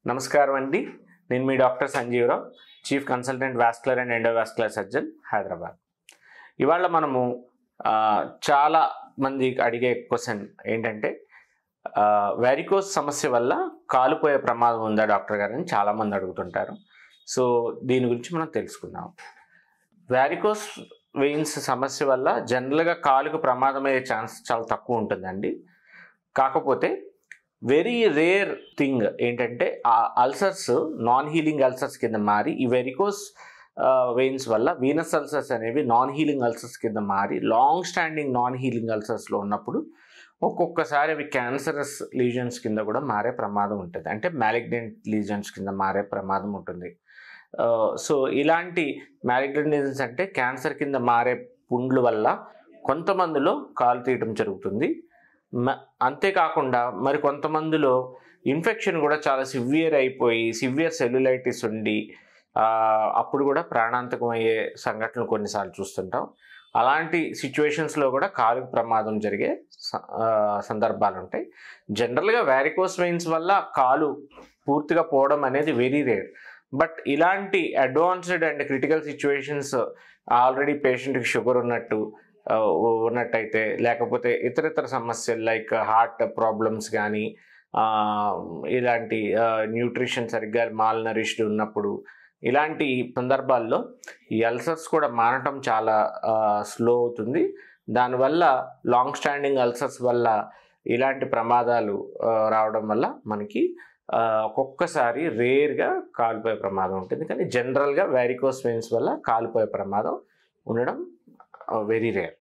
నమస్కారం అండి నేను మీ doctor Sanjeevarao chief consultant vascular and endovascular surgeon Hyderabad ఇవాళ మనము ఆ, చాలా మంది అడిగే క్వశ్చన్ ఏంటంటే వ్యారికోస్ సమస్య వల్ల కాలుపోయే ప్రమాదం ఉందా డాక్టర్ గారు అని చాలామంది అడుగుతుంటారు సో దీని గురించి మనం తెలుసుకుందాం వ్యారికోస్ వెయిన్స్ సమస్య వల్ల జనరల్గా కాలుకు ప్రమాదం అయ్యే ఛాన్స్ చాలా తక్కువ ఉంటుందండి కాకపోతే వెరీ రేర్ థింగ్ ఏంటంటే ఆ అల్సర్స్ నాన్ హీలింగ్ అల్సర్స్ కింద మారి ఈ వెరికోస్ వెయిన్స్ వల్ల వీనస్ అల్సర్స్ అనేవి నాన్ హీలింగ్ అల్సర్స్ కింద మారి లాంగ్ స్టాండింగ్ నాన్ హీలింగ్ అల్సర్స్లో ఉన్నప్పుడు ఒక్కొక్కసారి అవి క్యాన్సరస్ లీజన్స్ కింద కూడా మారే ప్రమాదం ఉంటుంది అంటే మ్యాలిగ్నెంట్ లీజన్స్ కింద మారే ప్రమాదం ఉంటుంది సో ఇలాంటి మ్యాలిగ్నెంట్ లీజన్స్ అంటే క్యాన్సర్ కింద మారే పుండ్ల వల్ల కొంతమందిలో కాలు తీయటం జరుగుతుంది మ- అంతేకాకుండా మరి కొంతమందిలో ఇన్ఫెక్షన్ కూడా చాలా సివియర్ అయిపోయి సివియర్ సెల్యులైటిస్ ఉండి ఆ, అప్పుడు కూడా ప్రాణాంతకం అయ్యే సంఘటనలు కొన్నిసార్లు చూస్తుంటాం అలాంటి సిచ్యువేషన్స్లో కూడా కాలుకు ప్రమాదం జరిగే స- ఆ, సందర్భాలు ఉంటాయి జనరల్గా వ్యారికోస్ వెయిన్స్ వల్ల కాలు పూర్తిగా పోవడం అనేది వెరీ రేర్ బట్ ఇలాంటి advanced and critical situations already పేషెంట్కి షుగర్ ఉన్నట్టు ఆ, ఉన్నట్టయితే లేకపోతే ఇతర ఇతర సమస్యలు లైక్ హార్ట్ ప్రాబ్లమ్స్ కానీ ఇలాంటి న్యూట్రిషన్ సరిగ్గా మాల్ నరిష్డ్ ఉన్నప్పుడు ఇలాంటి సందర్భాల్లో ఈ అల్సర్స్ కూడా మారటం చాలా స్లో అవుతుంది దానివల్ల లాంగ్ స్టాండింగ్ అల్సర్స్ వల్ల ఇలాంటి ప్రమాదాలు ఆ, రావడం వల్ల మనకి ఆ, ఒక్కొక్కసారి రేర్గా కాలిపోయే ప్రమాదం ఉంటుంది కానీ జనరల్గా వ్యారికోస్ వెయిన్స్ వల్ల కాలిపోయే ప్రమాదం ఉండడం వెరీ రేర్